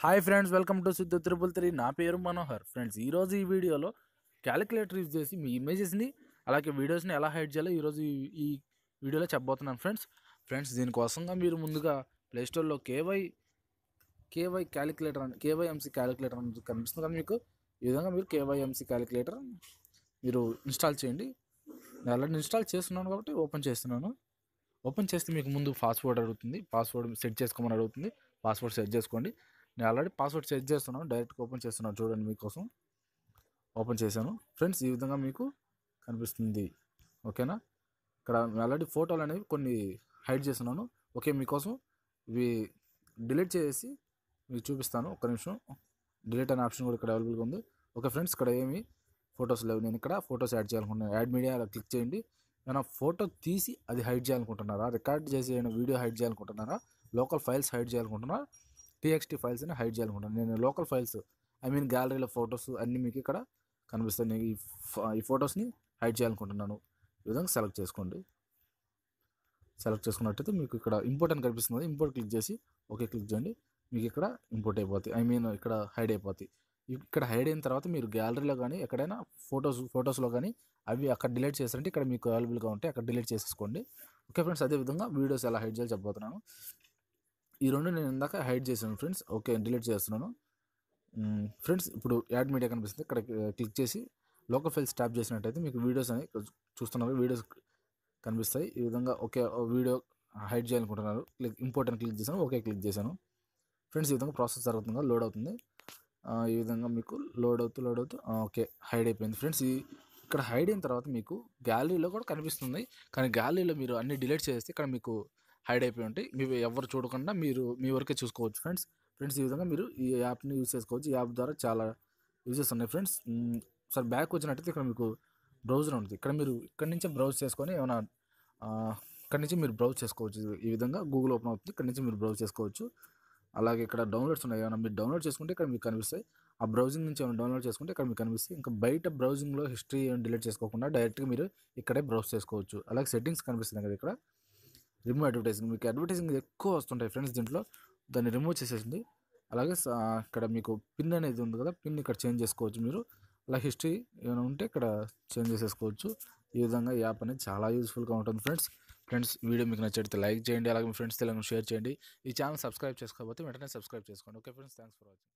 hi friends welcome to Siddhu triple three నా పేరు Manohar friends ఈరోజు ఈ వీడియోలో క్యాలిక్యులేటర్ యూజ్ చేసి మీ ఇమేజెస్ని అలాగే వీడియోస్ని ఎలా హైడ్ చేయాలో ఈరోజు ఈ- ఈ వీడియోలో చెప్పబోతున్నాను ఫ్రెండ్స్ ఫ్రెండ్స్ దీనికోసంగా మీరు ముందుగా ప్లేస్టోర్లో కేవై కేవై క్యాలిక్యులేటర్ అని కేవైఎంసీ క్యాలిక్యులేటర్ అని కనిపిస్తుంది కదా మీకు ఈ విధంగా మీరు కేవైఎంసీ క్యాలిక్యులేటర్ మీరు ఇన్స్టాల్ చేయండి నేను ఆల్రెడీ ఇన్స్టాల్ చేస్తున్నాను కాబట్టి ఓపెన్ చేస్తున్నాను ఓపెన్ చేస్తే మీకు ముందు పాస్వర్డ్ అడుగుతుంది పాస్వర్డ్ సెట్ చేసుకోమని అడుగుతుంది పాస్వర్డ్ సెట్ చేసుకోండి నేను ఆల్రెడీ పాస్వర్డ్ సెట్ చేస్తున్నాను డైరెక్ట్గా ఓపెన్ చేస్తున్నాను చూడండి మీకోసం ఓపెన్ చేశాను ఫ్రెండ్స్ ఈ విధంగా మీకు కనిపిస్తుంది ఓకేనా ఇక్కడ ఆల్రెడీ ఫోటోలు అనేవి కొన్ని హైడ్ చేస్తున్నాను ఓకే మీకోసం ఇవి డిలీట్ చేసి మీకు చూపిస్తాను ఒక్క నిమిషం డిలీట్ అనే ఆప్షన్ కూడా ఇక్కడ అవైలబుల్గా ఉంది ఓకే ఫ్రెండ్స్ ఇక్కడ ఏమి ఫొటోస్ లేవు నేను ఇక్కడ ఫొటోస్ యాడ్ చేయాలనుకుంటున్నాను యాడ్ మీడియా క్లిక్ చేయండి ఏమైనా ఫోటో తీసి అది హైడ్ చేయాలనుకుంటున్నారా రికార్డ్ చేసి ఏమైనా వీడియో హైడ్ చేయాలనుకుంటున్నారా లోకల్ ఫైల్స్ హైడ్ చేయాలనుకుంటున్నారా టీఎక్స్టీ ఫైల్స్ అని హైడ్ చేయాలనుకుంటున్నాను నేను లోకల్ ఫైల్స్ ఐ మీన్ గ్యాలరీలో ఫొటోస్ అన్నీ మీకు ఇక్కడ కనిపిస్తాయి నేను ఈ ఫ- ఈ ఫొటోస్ని హైడ్ చేయాలనుకుంటున్నాను ఈ విధంగా సెలెక్ట్ చేసుకోండి సెలెక్ట్ చేసుకున్నట్టయితే మీకు ఇక్కడ ఇంపోర్ట్ అని కనిపిస్తుంది ఇంపోర్ట్ క్లిక్ చేసి ఓకే క్లిక్ చేయండి మీకు ఇక్కడ ఇంపోర్ట్ అయిపోతాయి ఐ మీన్ ఇక్కడ హైడ్ అయిపోతాయి ఇక్కడ హైడ్ అయిన తర్వాత మీరు గ్యాలరీలో కానీ ఎక్కడైనా ఫొటోస్ ఫొటోస్లో కానీ అవి అక్కడ డిలీట్ చేస్తారంటే ఇక్కడ మీకు అవైలబుల్గా ఉంటే అక్కడ డిలీట్ చేసేసుకోండి ఓకే ఫ్రెండ్స్ అదేవిధంగా వీడియోస్ ఎలా హైడ్ చేయాలి చెప్పబోతున్నాను ఈ రెండు నేను ఇందాక హైడ్ చేశాను ఫ్రెండ్స్ ఓకే డిలీట్ చేస్తున్నాను ఫ్రెండ్స్ ఇప్పుడు యాడ్ మీడియా కనిపిస్తుంది ఇక్కడ క్లిక్ చేసి లోకల్ ఫైల్స్ ట్యాప్ చేసినట్టయితే మీకు వీడియోస్ అనేవి ఇక్కడ చూస్తున్నారు వీడియోస్ కనిపిస్తాయి ఈ విధంగా ఓకే వీడియో హైడ్ చేయాలనుకుంటున్నారు క్లిక్ ఇంపోర్ట్ అని క్లిక్ చేశాను ఓకే క్లిక్ చేశాను ఫ్రెండ్స్ ఈ విధంగా ప్రాసెస్ జరుగుతుంది లోడ్ అవుతుంది ఆ, ఈ విధంగా మీకు లోడ్ అవుతూ లోడ్ అవుతూ ఆ, ఓకే హైడ్ అయిపోయింది ఫ్రెండ్స్ ఈ ఇక్కడ హైడ్ అయిన తర్వాత మీకు గ్యాలరీలో కూడా కనిపిస్తుంది కానీ గ్యాలరీలో మీరు అన్ని డిలీట్ చేస్తే ఇక్కడ మీకు హైడ్ అయిపోయి ఉంటాయి మీరు ఎవరు చూడకుండా మీరు మీ వరకే చూసుకోవచ్చు ఫ్రెండ్స్ ఫ్రెండ్స్ ఈ విధంగా మీరు ఈ యాప్ని యూజ్ చేసుకోవచ్చు ఈ యాప్ ద్వారా చాలా యూజెస్ ఉన్నాయి ఫ్రెండ్స్ సార్ బ్యాక్ వచ్చినట్టయితే ఇక్కడ మీకు బ్రౌజర్ ఉంటుంది ఇక్కడ మీరు ఇక్కడ నుంచే బ్రౌజ్ చేసుకొని ఏమైనా ఆ, ఇక్కడ నుంచి మీరు బ్రౌజ్ చేసుకోవచ్చు ఈ విధంగా గూగుల్ ఓపెన్ అవుతుంది ఇక్కడ నుంచి మీరు బ్రౌజ్ చేసుకోవచ్చు అలాగే ఇక్కడ డౌన్లోడ్స్ ఉన్నాయి ఏమైనా మీరు డౌన్లోడ్ చేసుకుంటే ఇక్కడ మీకు కనిపిస్తాయి ఆ బ్రౌజింగ్ నుంచి ఏమైనా డౌన్లోడ్ చేసుకుంటే ఇక్కడ మీకు కనిపిస్తాయి ఇంకా బయట బ్రౌజింగ్లో హిస్టరీ ఏమైనా డిలీట్ చేసుకోకుండా డైరెక్ట్గా మీరు ఇక్కడే బ్రౌజ్ చేసుకోవచ్చు అలాగే సెట్టింగ్స్ కనిపిస్తుంది కదా ఇక్కడ రిమూవ్ అడ్వర్టైజింగ్ మీకు అడ్వర్టైజింగ్ ఎక్కువ వస్తుంటాయి ఫ్రెండ్స్ దీంట్లో దాన్ని రిమూవ్ చేసేసింది అలాగే స- ఇక్కడ మీకు పిన్ అనేది ఉంది కదా పిన్ ఇక్కడ చేంజ్ చేసుకోవచ్చు మీరు అలా హిస్టరీ ఏమైనా ఉంటే ఇక్కడ చేంజ్ చేసేసుకోవచ్చు ఈ విధంగా ఈ యాప్ అనేది చాలా యూస్ఫుల్గా ఉంటుంది ఫ్రెండ్స్ ఫ్రెండ్స్ వీడియో మీకు నచ్చితే లైక్ చేయండి అలాగే మీ ఫ్రెండ్స్ తెలంగాణ షేర్ చేయండి ఈ ఛానల్ సబ్స్క్రైబ్ చేసుకోకపోతే వెంటనే సబ్స్క్రైబ్ చేసుకోండి okay friends thanks for watching